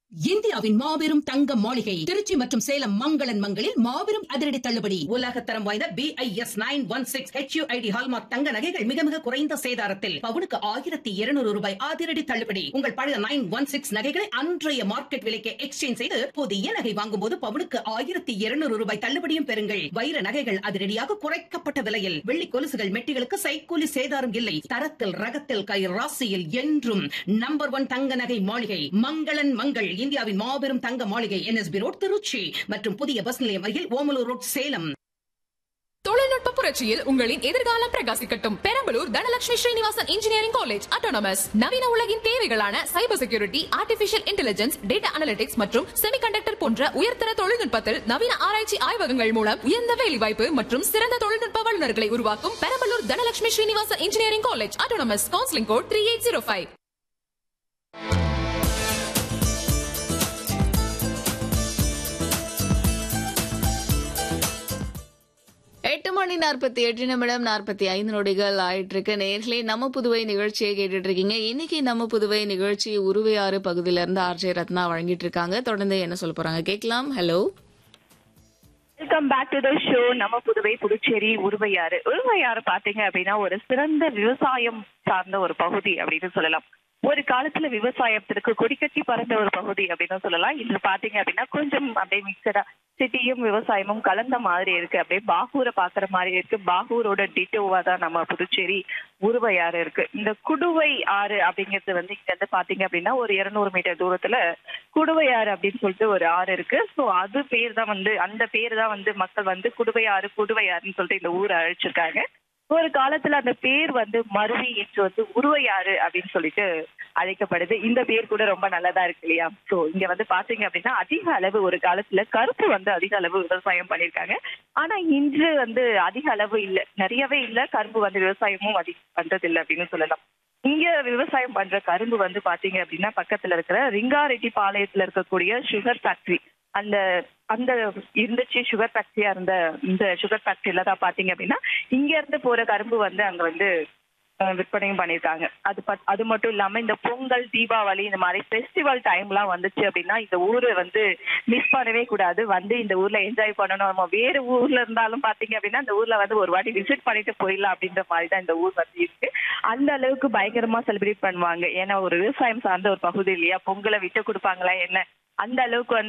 இந்தியாவின் மாபெரும் தங்க மாளிகை திருச்சி மற்றும் சேலம் மங்களன் மங்களில் மாபெரும் அதிரடி தள்ளுபடி உலகத்தரம் வாய்ந்த B I S nine one six HUID hallmark தங்க நகைகள் மிக மிக குறைந்த சேதாரத்தில் பவுனுக்கு ஆயிரத்தி இருநூறு ரூபாய் அதிரடி தள்ளுபடி உங்கள் பழைய நைன் ஒன் சிக்ஸ் நகைகளை அன்றைய மார்க்கெட் விலைக்கு எக்ஸ்சேஞ்ச் செய்து புதிய நகை வாங்கும் போது பவுனுக்கு ஆயிரத்தி இருநூறு ரூபாய் தள்ளுபடியும் பெறுங்கள் வைர நகைகள் அதிரடியாக குறைக்கப்பட்ட விலையில் வெள்ளி கொலுசுகள் மெட்டிகளுக்கு சைக்கூலி சேதாரம் இல்லை தரத்தில் ரகத்தில் கை ராசியில் என்றும் நம்பர் ஒன் தங்க நகை மாளிகை மங்களன் மங்கள் இந்தியாவின் மாபெரும் தங்க மாளிகை என்எஸ்பி ரோட் திருச்சி மற்றும் புதிய பஸ் நிலையம் அருகில் ஓமலூர் ரோட் சேலம் தொழில்நுட்ப புரட்சியில் உங்களின் எதிர்காலம் பிரகாசிக்கட்டும் Perambalur Dhanalakshmi Srinivasan engineering college autonomous நவீன உலகின் தேவைகளான cyber security artificial intelligence data analytics மற்றும் செமிகண்டக்டர் போன்ற உயர்தர தொழில்நுட்பத்தில் நவீன ஆராய்ச்சி ஆய்வகங்கள் மூலம் உயர்ந்த வேலைவாய்ப்பு மற்றும் சிறந்த தொழில்நுட்ப வல்லுநர்களை உருவாக்கும் Perambalur Dhanalakshmi Srinivasan engineering college autonomous counselling code three eight zero five எட்டு மணி நாற்பத்தி எட்டு நிமிடம் நாற்பத்தி ஐந்து நொடிகள் ஆயிட்டு இருக்கு நேர்களே நம்ம புதுவை நிகழ்ச்சியை கேட்டுட்டு இருக்கீங்க இன்னைக்கு நம்ம புதுவை நிகழ்ச்சி உருவையாறு பகுதியில இருந்து ஆர்ஜே ரத்னா வழங்கிட்டு இருக்காங்க தொடர்ந்து என்ன சொல்ல போறாங்க கேட்கலாம் hello welcome back to the show நம்ம புதுவை புதுச்சேரி உருவையாறு உருவையாறு பாத்தீங்க அப்படின்னா ஒரு சிறந்த விவசாயம் சார்ந்த ஒரு பகுதி அப்படின்னு சொல்லலாம் ஒரு காலத்துல விவசாயத்திற்கு கொடிக்கட்டி பறந்த ஒரு பகுதி அப்படின்னு சொல்லலாம் இன்று பாத்தீங்க அப்படின்னா கொஞ்சம் அப்படியே மிக்சடா சிட்டியும் விவசாயமும் கலந்த மாதிரி இருக்கு அப்படியே பாகூரை பாக்குற மாதிரி இருக்கு பாகூரோட டிட்டோவா தான் நம்ம புதுச்சேரி உருவையாறு இருக்கு இந்த குடுவை ஆறு அப்படிங்கிறது வந்து இங்க இருந்து பாத்தீங்க அப்படின்னா ஒரு இருநூறு மீட்டர் தூரத்துல குடுவை ஆறு அப்படின்னு சொல்லிட்டு ஒரு ஆறு இருக்கு சோ அது பேர் தான் வந்து அந்த பேர் தான் வந்து மக்கள் வந்து குடுவை ஆறு குடுவை ஆறுன்னு சொல்லிட்டு இந்த ஊரை அழைச்சிருக்காங்க ஒரு காலத்துல அந்த பேர் வந்து மருவி என்று வந்து உருவையாறு அப்படின்னு சொல்லிட்டு அழைக்கப்படுது இந்த பேர் கூட ரொம்ப நல்லதா இருக்கு இல்லையா சோ இங்க வந்து பாத்தீங்க அப்படின்னா அதிக அளவு ஒரு காலத்துல கருப்பு வந்து அதிக அளவு விவசாயம் பண்ணிருக்காங்க ஆனா இன்று வந்து அதிக அளவு இல்ல நிறையவே இல்ல கரும்பு வந்து விவசாயமும் அதிகம் பண்றது இல்ல அப்படின்னு சொல்லலாம் இங்க விவசாயம் பண்ற கரும்பு வந்து பாத்தீங்க அப்படின்னா பக்கத்துல இருக்கிற ரிங்காரெட்டி பாளையத்துல இருக்கக்கூடிய சுகர் ஃபேக்டரி அந்த அந்த இருந்துச்சு சுகர் ஃபேக்டரியா இருந்த இந்த சுகர் ஃபேக்டரியில தான் பாத்தீங்க அப்படின்னா இங்க இருந்து போற கரும்பு வந்து அங்க வந்து அஹ், விற்பனையும் பண்ணிருக்காங்க அது பட் அது மட்டும் இல்லாம இந்த பொங்கல் தீபாவளி இந்த மாதிரி ஃபெஸ்டிவல் டைம்லாம் வந்துச்சு அப்படின்னா இந்த ஊரை வந்து மிஸ் பண்ணவே கூடாது வந்து இந்த ஊர்ல என்ஜாய் பண்ணணும் நம்ம வேற ஊர்ல இருந்தாலும் பாத்தீங்க அப்படின்னா இந்த ஊர்ல வந்து ஒரு வாட்டி விசிட் பண்ணிட்டு போயிடலாம் அப்படின்ற மாதிரி தான் இந்த ஊர் வந்து இருக்கு அந்த அளவுக்கு பயங்கரமா செலிப்ரேட் பண்ணுவாங்க ஏன்னா ஒரு விவசாயம் சார்ந்த ஒரு பகுதி இல்லையா பொங்கலை விட்டு கொடுப்பாங்களா என்ன அந்த அளவுக்கு வந்து